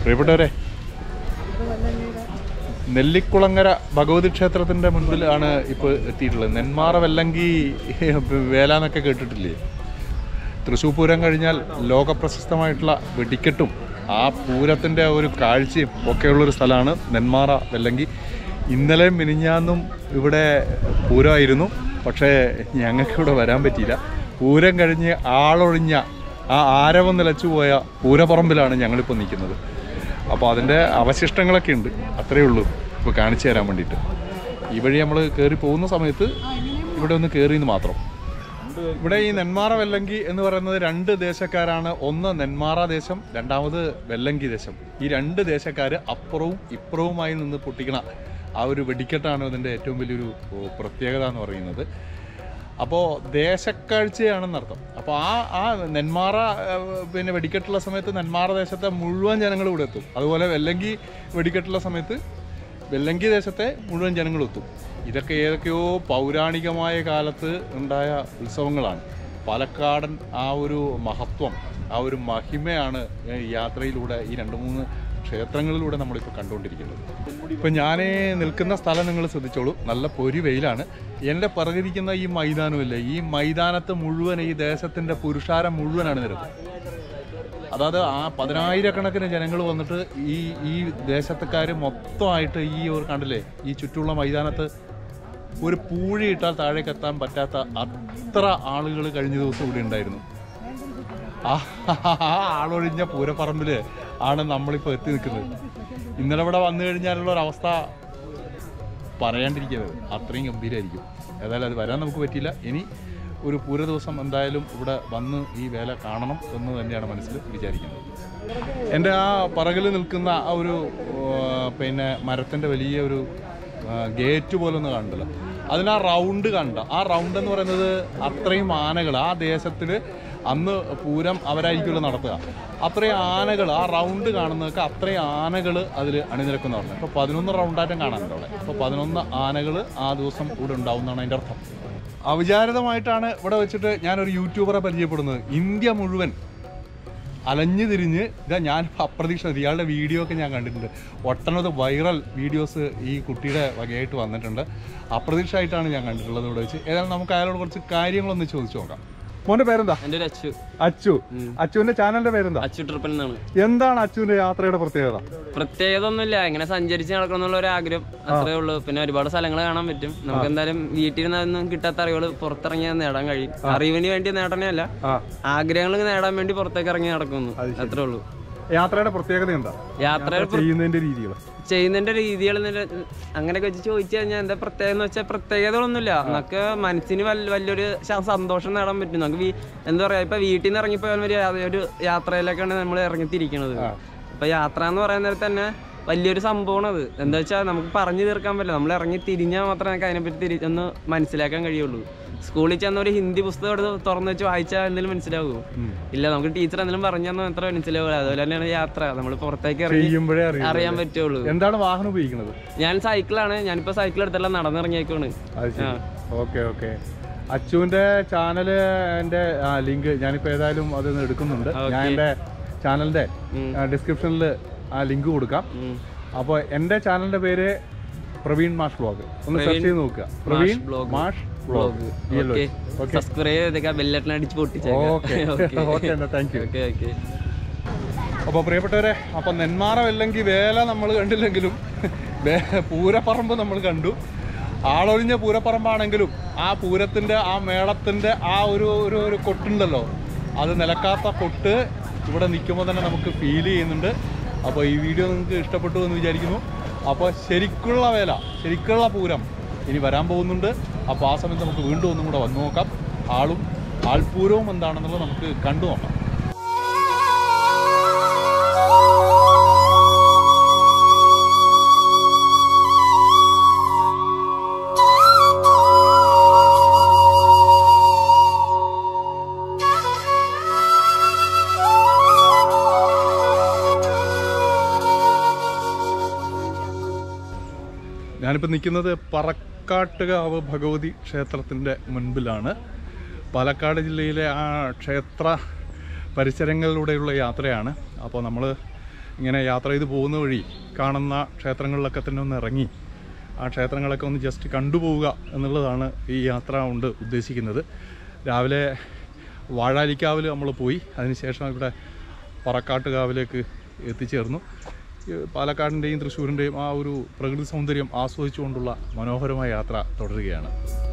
പ്രിയപ്പെട്ടവരെ നെല്ലിക്കുളങ്ങര ഭഗവതി ക്ഷേത്രത്തിൻ്റെ മുൻപിലാണ് ഇപ്പോൾ എത്തിയിട്ടുള്ളത് നെന്മാറ വെല്ലങ്കി വേല എന്നൊക്കെ കേട്ടിട്ടില്ലേ തൃശ്ശൂർ പൂരം കഴിഞ്ഞാൽ ലോകപ്രശസ്തമായിട്ടുള്ള വെടിക്കെട്ടും ആ പൂരത്തിൻ്റെ ഒരു കാഴ്ചയും ഒക്കെയുള്ളൊരു സ്ഥലമാണ് നെന്മാറ വെല്ലങ്കി ഇന്നലെ മിനിഞ്ഞാന്നും ഇവിടെ പൂരമായിരുന്നു പക്ഷേ ഞങ്ങൾക്ക് ഇവിടെ വരാൻ പറ്റിയില്ല പൂരം കഴിഞ്ഞ് ആളൊഴിഞ്ഞ ആ ആരവം നിലച്ചു പോയ പൂരപ്പറമ്പിലാണ് ഞങ്ങളിപ്പോൾ നിൽക്കുന്നത് അപ്പോൾ അതിൻ്റെ അവശിഷ്ടങ്ങളൊക്കെ ഉണ്ട് അത്രയേ ഉള്ളൂ ഇപ്പോൾ കാണിച്ചു തരാൻ വേണ്ടിയിട്ട് ഈ വഴി നമ്മൾ കയറി പോകുന്ന സമയത്ത് ഇവിടെ ഒന്ന് കയറിയെന്ന് മാത്രം ഇവിടെ ഈ നെന്മാറ വെല്ലങ്കി എന്ന് പറയുന്നത് രണ്ട് ദേശക്കാരാണ് ഒന്ന് നെന്മാറ ദേശം രണ്ടാമത് വെല്ലങ്കി ദേശം ഈ രണ്ട് ദേശക്കാർ അപ്പുറവും ഇപ്പുറവുമായി നിന്ന് പൊട്ടിക്കണ ആ ഒരു വെടിക്കെട്ടാണ് ഇതിൻ്റെ ഏറ്റവും വലിയൊരു ഓ, പ്രത്യേകത എന്ന് പറയുന്നത് അപ്പോൾ ദേശക്കാഴ്ചയാണെന്നർത്ഥം അപ്പോൾ ആ ആ നെന്മാറ ഏഹ്, പിന്നെ വെടിക്കെട്ടുള്ള സമയത്ത് നെന്മാറ ദേശത്തെ മുഴുവൻ ജനങ്ങൾ ഇവിടെ എത്തും അതുപോലെ വെല്ലങ്കി വെടിക്കെട്ടുള്ള സമയത്ത് വെല്ലങ്കി ദേശത്തെ മുഴുവൻ ജനങ്ങളും എത്തും ഇതൊക്കെ ഏതൊക്കെയോ പൗരാണികമായ കാലത്ത് ഉണ്ടായ ഉത്സവങ്ങളാണ് പാലക്കാടൻ ആ ഒരു മഹത്വം ആ ഒരു മഹിമയാണ് ഈ യാത്രയിലൂടെ ഈ രണ്ട് മൂന്ന് ക്ഷേത്രങ്ങളിലൂടെ നമ്മളിപ്പോൾ കണ്ടുകൊണ്ടിരിക്കുന്നത് ഇപ്പം ഞാൻ നിൽക്കുന്ന സ്ഥലം നിങ്ങൾ ശ്രദ്ധിച്ചോളൂ നല്ല പൊരി വെയിലാണ് എൻ്റെ പിറകിരിക്കുന്ന ഈ മൈതാനമില്ലേ ഈ മൈതാനത്ത് മുഴുവൻ ഈ ദേശത്തിൻ്റെ പുരുഷാരം മുഴുവനാണ് നിരക്കുന്നത് അതായത് ആ പതിനായിരക്കണക്കിന് ജനങ്ങൾ വന്നിട്ട് ഈ ഈ ദേശത്തുകാർ മൊത്തമായിട്ട് ഈ ഒരു കണ്ടില്ലേ ഈ ചുറ്റുമുള്ള മൈതാനത്ത് ഒരു പൂഴി ഇട്ടാൽ താഴേക്ക് എത്താൻ പറ്റാത്ത അത്ര ആളുകൾ കഴിഞ്ഞ ദിവസം ഇവിടെ ഉണ്ടായിരുന്നു ആ ആ ആളൊഴിഞ്ഞ പൂരപ്പറമ്പിൽ ആണ് നമ്മളിപ്പോൾ എത്തി നിൽക്കുന്നത് ഇന്നലെ ഇവിടെ വന്നു കഴിഞ്ഞാലുള്ള ഒരു അവസ്ഥ പറയാണ്ടിരിക്കുന്നത് അത്രയും ഗംഭീരമായിരിക്കും ഏതായാലും അത് വരാൻ നമുക്ക് പറ്റിയില്ല ഇനി ഒരു പൂര ദിവസം എന്തായാലും ഇവിടെ വന്ന് ഈ വേല കാണണം എന്ന് തന്നെയാണ് മനസ്സിൽ വിചാരിക്കുന്നത് എൻ്റെ ആ പറകിൽ നിൽക്കുന്ന ആ ഒരു ആ, പിന്നെ മരത്തിൻ്റെ വലിയ ഒരു ഗേറ്റ് പോലെ ഒന്ന് കണ്ടല്ലോ അതിന് ആ റൗണ്ട് കണ്ട ആ റൗണ്ട് എന്ന് പറയുന്നത് അത്രയും ആനകൾ ആ ദേശത്തിൽ അന്ന് പൂരം അവരായിരിക്കുമല്ലോ നടത്തുക അത്രയും ആനകൾ ആ റൗണ്ട് കാണുന്നതൊക്കെ അത്രയും ആനകൾ അതിൽ അണിനിരക്കുന്ന പറഞ്ഞു അപ്പോൾ പതിനൊന്ന് റൗണ്ടായിട്ടും കാണാനുണ്ട് അവിടെ അപ്പോൾ പതിനൊന്ന് ആനകൾ ആ ദിവസം ഇവിടെ ഉണ്ടാവും എന്നാണ് അതിൻ്റെ അർത്ഥം അവിചാരിതമായിട്ടാണ് ഇവിടെ വെച്ചിട്ട് ഞാനൊരു യൂട്യൂബറെ പരിചയപ്പെടുന്നത് ഇന്ത്യ മുഴുവൻ അലഞ്ഞു തിരിഞ്ഞ് ഇതാ ഞാൻ അപ്രതീക്ഷ ഇയാളുടെ വീഡിയോ ഒക്കെ ഞാൻ കണ്ടിട്ടുണ്ട് ഒട്ടനവധി വൈറൽ വീഡിയോസ് ഈ കുട്ടിയുടെ വകയായിട്ട് വന്നിട്ടുണ്ട് അപ്രതീക്ഷമായിട്ടാണ് ഞാൻ കണ്ടിട്ടുള്ളത് ഇവിടെ വെച്ച് ഏതായാലും നമുക്ക് അയാളോട് കുറച്ച് കാര്യങ്ങളൊന്ന് ചോദിച്ചു നോക്കാം മോന്റെ പേരെന്താ എൻ്റെ ഒരു അച്ചു അച്ചു അച്ചുവിന്റെ ചാനലിന്റെ പേരെന്താ അച്ചു ട്രിപ്പിൽ നിന്നാണ് എന്താണ് അച്ചുവിന്റെ യാത്രയുടെ പ്രത്യേകത പ്രത്യേകത ഒന്നുമില്ല ഇങ്ങനെ സഞ്ചരിച്ച് നടക്കണം എന്നുള്ള ഒരു ആഗ്രഹം അത്രേ ഉള്ളൂ പിന്നെ ഒരുപാട് സ്ഥലങ്ങൾ കാണാൻ പറ്റും നമുക്ക് എന്തായാലും വീട്ടിൽ നിന്നൊന്നും കിട്ടാത്ത അറിവുകൾ പുറത്തിറങ്ങിയാൽ നേടാൻ കഴിയും അറിവിന് വേണ്ടി നേടണേ അല്ല ആ ആഗ്രഹങ്ങൾ നേടാൻ വേണ്ടി പുറത്തേക്ക് ഇറങ്ങി നടക്കുന്നു അത്രേ ഉള്ളൂ യാത്രയുടെ പ്രത്യേകത എന്താ യാത്ര ചെയ്യുന്നതിന്റെ രീതികൾ ചെയ്യുന്നതിന്റെ രീതികൾ അങ്ങനെയൊക്കെ വെച്ച് ചോദിച്ചു കഴിഞ്ഞാൽ എന്താ പ്രത്യേകത എന്ന് വെച്ചാൽ പ്രത്യേകതകളൊന്നുമില്ല നമുക്ക് മനസ്സിന് വല്ല- വലിയൊരു ശ- സന്തോഷം നേടാൻ പറ്റും നമുക്ക് വീ- എന്താ പറയാ ഇപ്പൊ വീട്ടിൽ നിന്ന് ഇറങ്ങിപ്പോയാൽ ഒരു യാ- ഒരു യാത്രയിലേക്കാണ് നമ്മൾ ഇറങ്ങിത്തിരിക്കുന്നത് അപ്പൊ യാത്ര എന്ന് പറയുന്ന നേരത്ത് തന്നെ വലിയൊരു സംഭവമാണ് അത് എന്താ വെച്ചാൽ നമുക്ക് പറഞ്ഞു തീർക്കാൻ പറ്റില്ല നമ്മൾ ഇറങ്ങി തിരിഞ്ഞാൽ മാത്രമേ നമുക്ക് അതിനെപ്പറ്റി തിരി ഒന്ന് മനസ്സിലാക്കാൻ കഴിയുള്ളൂ സ്കൂളിൽ ചെന്ന ഒരു ഹിന്ദി പുസ്തകം എടുത്ത് തുറന്നു വെച്ച് വായിച്ചാൽ എന്തെങ്കിലും മനസ്സിലാവുമോ ഇല്ല നമുക്ക് ടീച്ചർ എന്തെങ്കിലും പറഞ്ഞു തന്നാൽ മാത്രമേ മനസ്സിലാവുള്ളൂ അതുപോലെ തന്നെയാണ് യാത്ര നമ്മൾ പുറത്തേക്ക് ഇറങ്ങി ചെയ്യുമ്പോഴേ അറിയാം അറിയാൻ പറ്റുള്ളൂ എന്താണ് വാഹനം ഉപയോഗിക്കുന്നത് ഞാൻ സൈക്കിളാണ് ഞാനിപ്പോ സൈക്കിൾ എടുത്തല്ല നടന്നിറങ്ങിയേക്കാണ് അത് ശരി ഓക്കെ ഓക്കെ അച്ചുവിന്റെ ചാനല് എൻ്റെ ആ ലിങ്ക് ഞാനിപ്പോൾ ഏതായാലും അതൊന്ന് എടുക്കുന്നുണ്ട് ഞാൻ എൻ്റെ ചാനലിൻ്റെ ഡിസ്ക്രിപ്ഷനിൽ ആ ലിങ്ക് കൊടുക്കാം അപ്പോൾ എൻ്റെ ചാനലിൻ്റെ പേര് പ്രവീൺ മാഷ് ബ്ലോഗ് ഒന്ന് സെർച്ച് ചെയ്ത് നോക്കുക പ്രവീൺ blog. മാഷ് ബ്ലോഗ് ഓക്കെ സബ്സ്ക്രൈബ് ചെയ്തേക്കാം ബെല്ലട്ടൻ അടിച്ച് പൊട്ടിച്ചേക്കാം ഓക്കെ ഓക്കെ എന്നാ താങ്ക് യു ഓക്കെ ഓക്കെ അപ്പോൾ പ്രിയപ്പെട്ടവരെ അപ്പം നെന്മാറമല്ലെങ്കിൽ വേല നമ്മൾ കണ്ടില്ലെങ്കിലും വേ- പൂരപ്പറമ്പ് നമ്മൾ കണ്ടു ആളൊഴിഞ്ഞ പൂരപ്പറമ്പാണെങ്കിലും ആ പൂരത്തിൻ്റെ ആ മേളത്തിൻ്റെ ആ ഒരു ഒരു ഒരു കൊട്ടുണ്ടല്ലോ അത് നിലക്കാത്ത കൊട്ട് ഇവിടെ നിൽക്കുമ്പോൾ തന്നെ നമുക്ക് ഫീൽ ചെയ്യുന്നുണ്ട് അപ്പോൾ ഈ വീഡിയോ നിങ്ങൾക്ക് ഇഷ്ടപ്പെട്ടു എന്ന് വിചാരിക്കുന്നു അപ്പോൾ ശരിക്കുള്ള വേല ശരിക്കുള്ള പൂരം ഇനി വരാൻ പോകുന്നുണ്ട് അപ്പോൾ ആ സമയത്ത് നമുക്ക് വീണ്ടും ഒന്നും കൂടെ വന്നു നോക്കാം ആളും ആൾപൂരവും എന്താണെന്നുള്ളത് നമുക്ക് കണ്ടു നോക്കാം ഞാനിപ്പോൾ നിൽക്കുന്നത് പറക്കാട്ടുകാവ് ഭഗവതി ക്ഷേത്രത്തിൻ്റെ മുൻപിലാണ് പാലക്കാട് ജില്ലയിലെ ആ ക്ഷേത്ര പരിസരങ്ങളിലൂടെയുള്ള യാത്രയാണ് അപ്പോൾ നമ്മൾ ഇങ്ങനെ യാത്ര ചെയ്ത് പോകുന്ന വഴി കാണുന്ന ക്ഷേത്രങ്ങളിലൊക്കെ തന്നെ ഒന്ന് ഇറങ്ങി ആ ക്ഷേത്രങ്ങളൊക്കെ ഒന്ന് ജസ്റ്റ് കണ്ടുപോവുക എന്നുള്ളതാണ് ഈ യാത്ര കൊണ്ട് ഉദ്ദേശിക്കുന്നത് രാവിലെ വാഴാലിക്കാവിൽ നമ്മൾ പോയി അതിനുശേഷം ഇവിടെ പറക്കാട്ടുകാവിലേക്ക് എത്തിച്ചേർന്നു ഈ പാലക്കാടിൻ്റെയും തൃശ്ശൂരിൻ്റെയും ആ ഒരു പ്രകൃതി സൗന്ദര്യം ആസ്വദിച്ചുകൊണ്ടുള്ള മനോഹരമായ യാത്ര തുടരുകയാണ്